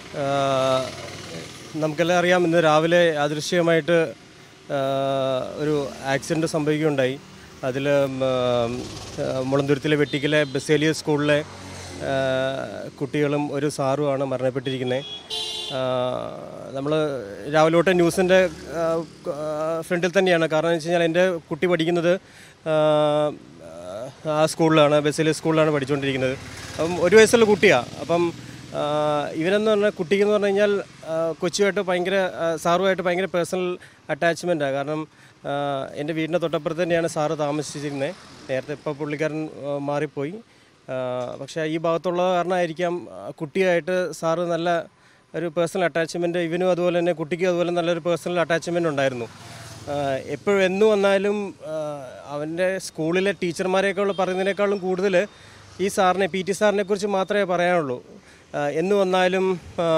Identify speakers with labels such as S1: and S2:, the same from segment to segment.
S1: നമുക്കെല്ലാം അറിയാം ഇന്ന് രാവിലെ അദൃശ്യമായിട്ട് ആ, ഒരു ആക്സിഡൻറ്റ് സംഭവിക്കുകയുണ്ടായി അതിൽ മുളന്തുരുത്തിലെ വെട്ടിക്കലെ ബസേലിയ സ്കൂളിലെ ആ, കുട്ടികളും ഒരു സാറുമാണ് മരണപ്പെട്ടിരിക്കുന്നത് നമ്മൾ രാവിലെ തൊട്ട് ന്യൂസിൻ്റെ ഫ്രണ്ടിൽ തന്നെയാണ് കാരണം എന്ന് വെച്ച് കഴിഞ്ഞാൽ എൻ്റെ കുട്ടി പഠിക്കുന്നത് ആ, ആ സ്കൂളിലാണ് ബസേലിയ സ്കൂളിലാണ് പഠിച്ചുകൊണ്ടിരിക്കുന്നത് അപ്പം ഒരു വയസ്സുള്ള കുട്ടിയാണ് അപ്പം ആ, ഇവനെന്ന് പറഞ്ഞാൽ കുട്ടിക്കെന്ന് പറഞ്ഞു കഴിഞ്ഞാൽ ആ, കൊച്ചുമായിട്ട് ഭയങ്കര ആ, സാറുമായിട്ട് ഭയങ്കര പേഴ്സണൽ അറ്റാച്ച്മെൻറ്റാണ് കാരണം ആ, എൻ്റെ വീടിൻ്റെ തൊട്ടപ്പുറത്ത് തന്നെയാണ് സാറ് താമസിച്ചിരുന്നത് നേരത്തെ ഇപ്പോൾ പുള്ളിക്കാരൻ ആ, മാറിപ്പോയി ആ, പക്ഷേ ഈ ഭാഗത്തുള്ള കാരണമായിരിക്കാം ആ, കുട്ടിയായിട്ട് സാറ് നല്ല ഒരു പേഴ്സണൽ അറ്റാച്ച്മെൻറ്റ് ഇവനും അതുപോലെ തന്നെ കുട്ടിക്കും അതുപോലെ നല്ലൊരു പേഴ്സണൽ അറ്റാച്ച്മെൻറ്റ് ഉണ്ടായിരുന്നു എപ്പോഴും എന്ന് വന്നാലും അവൻ്റെ സ്കൂളിലെ ടീച്ചർമാരെക്കാൾ പറയുന്നതിനേക്കാളും കൂടുതൽ ഈ സാറിനെ പി ടി സാറിനെ കുറിച്ച് മാത്രമേ പറയാനുള്ളൂ ആ, എന്ന് വന്നാലും ആ,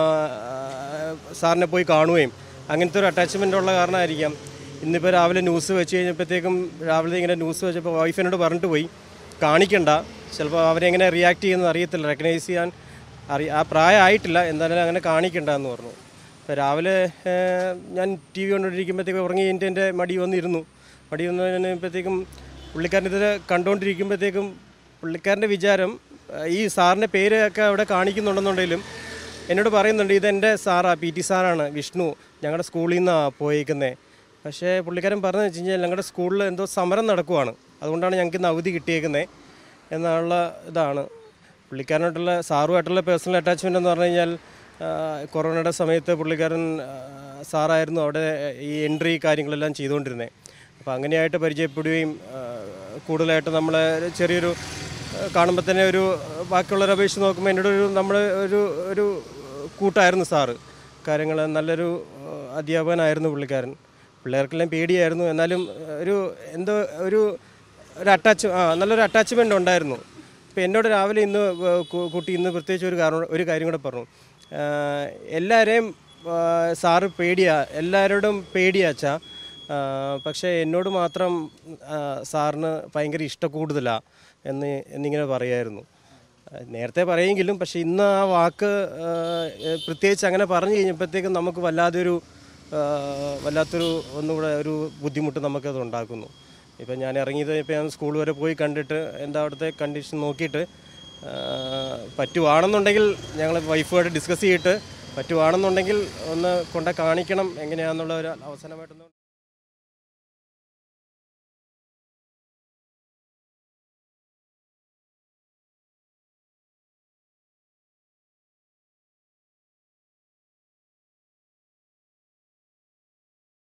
S1: സാറിനെ പോയി കാണുകയും അങ്ങനത്തെ ഒരു അറ്റാച്ച്മെൻ്റ് ഉള്ള കാരണമായിരിക്കാം ഇന്നിപ്പോൾ രാവിലെ ന്യൂസ് വെച്ച് കഴിഞ്ഞപ്പോഴത്തേക്കും രാവിലെ ഇങ്ങനെ ന്യൂസ് വെച്ചപ്പോൾ വൈഫിനോട് പറഞ്ഞിട്ട് പോയി കാണിക്കണ്ട ചിലപ്പോൾ അവരെങ്ങനെ റിയാക്ട് ചെയ്യുന്നത് അറിയത്തില്ല റെക്കഗ്നൈസ് ചെയ്യാൻ അറി ആ പ്രായമായിട്ടില്ല എന്തായാലും അങ്ങനെ കാണിക്കണ്ട എന്ന് പറഞ്ഞു അപ്പോൾ രാവിലെ ഏഹ്, ഞാൻ ടി വി കണ്ടുകൊണ്ടിരിക്കുമ്പോഴത്തേക്കും ഉറങ്ങി കഴിഞ്ഞിട്ട് എൻ്റെ മടി വന്നിരുന്നു മടി വന്ന് കഴിഞ്ഞപ്പോഴത്തേക്കും പുള്ളിക്കാരൻ ഇത് കണ്ടുകൊണ്ടിരിക്കുമ്പോഴത്തേക്കും പുള്ളിക്കാരൻ്റെ വിചാരം ഏഹ്, ഈ സാറിൻ്റെ പേരൊക്കെ അവിടെ കാണിക്കുന്നുണ്ടെന്നുണ്ടെങ്കിലും എന്നോട് പറയുന്നുണ്ട് ഇതെൻ്റെ സാറാ പി ടി സാറാണ് വിഷ്ണു ഞങ്ങളുടെ സ്കൂളിൽ നിന്നാണ് പോയേക്കുന്നത് പക്ഷേ പുള്ളിക്കാരൻ പറഞ്ഞു വെച്ച് കഴിഞ്ഞാൽ ഞങ്ങളുടെ സ്കൂളിൽ എന്തോ സമരം നടക്കുവാണ് അതുകൊണ്ടാണ് ഞങ്ങൾക്ക് ഇന്ന് അവധി കിട്ടിയേക്കുന്നത് എന്നുള്ള ഇതാണ് പുള്ളിക്കാരനായിട്ടുള്ള സാറുമായിട്ടുള്ള പേഴ്സണൽ അറ്റാച്ച്മെൻ്റ് എന്ന് പറഞ്ഞു കഴിഞ്ഞാൽ ആ, കൊറോണയുടെ സമയത്ത് പുള്ളിക്കാരൻ ആ, സാറായിരുന്നു അവിടെ ഈ എൻട്രി കാര്യങ്ങളെല്ലാം ചെയ്തുകൊണ്ടിരുന്നത് അപ്പോൾ അങ്ങനെയായിട്ട് പരിചയപ്പെടുകയും ആ, കൂടുതലായിട്ട് നമ്മളെ ഒരു ചെറിയൊരു കാണുമ്പോൾ തന്നെ ഒരു ബാക്കിയുള്ളവരെ അപേക്ഷിച്ച് നോക്കുമ്പോൾ എന്നോട് ഒരു നമ്മൾ ഒരു ഒരു കൂട്ടായിരുന്നു സാറ് കാര്യങ്ങൾ നല്ലൊരു ആ, അധ്യാപകനായിരുന്നു പുള്ളിക്കാരൻ പിള്ളേർക്കെല്ലാം പേടിയായിരുന്നു എന്നാലും ഒരു എന്തോ ഒരു ഒരു അറ്റാച്ച് ആ നല്ലൊരു അറ്റാച്ച്മെൻ്റ് ഉണ്ടായിരുന്നു ഇപ്പോൾ എന്നോട് രാവിലെ ഇന്ന് വ- കു- കുട്ടി ഇന്ന് പ്രത്യേകിച്ച് ഒരു കാരണം ഒരു കാര്യം കൂടെ പറഞ്ഞു ആ, എല്ലാവരെയും ആ, സാറ് പേടിയാ എല്ലാവരോടും പേടിയാച്ചാ പക്ഷേ എന്നോട് മാത്രം ആ, സാറിന് ഭയങ്കര ഇഷ്ടക്കൂടുതലാണ് എന്ന് എന്നിങ്ങനെ പറയായിരുന്നു ആ, നേരത്തെ പറയെങ്കിലും പക്ഷേ ഇന്ന് ആ വാക്ക് ആ, പ്രത്യേകിച്ച് അങ്ങനെ പറഞ്ഞു കഴിഞ്ഞപ്പോഴത്തേക്കും നമുക്ക് വല്ലാതൊരു ആ, വല്ലാത്തൊരു ഒന്നുകൂടെ ഒരു ബുദ്ധിമുട്ട് നമുക്കത് ഉണ്ടാക്കുന്നു ഇപ്പം ഞാൻ ഇറങ്ങിയത് ഇപ്പം ഞാൻ സ്കൂൾ വരെ പോയി കണ്ടിട്ട് എന്താ അവിടുത്തെ കണ്ടീഷൻ നോക്കിയിട്ട് ആ, പറ്റുവാണെന്നുണ്ടെങ്കിൽ ഞങ്ങൾ വൈഫുമായിട്ട് ഡിസ്കസ് ചെയ്തിട്ട് പറ്റുവാണെന്നുണ്ടെങ്കിൽ ഒന്ന് കൊണ്ട കാണിക്കണം എങ്ങനെയാണെന്നുള്ള ഒരു അവസാനമായിട്ടൊന്ന്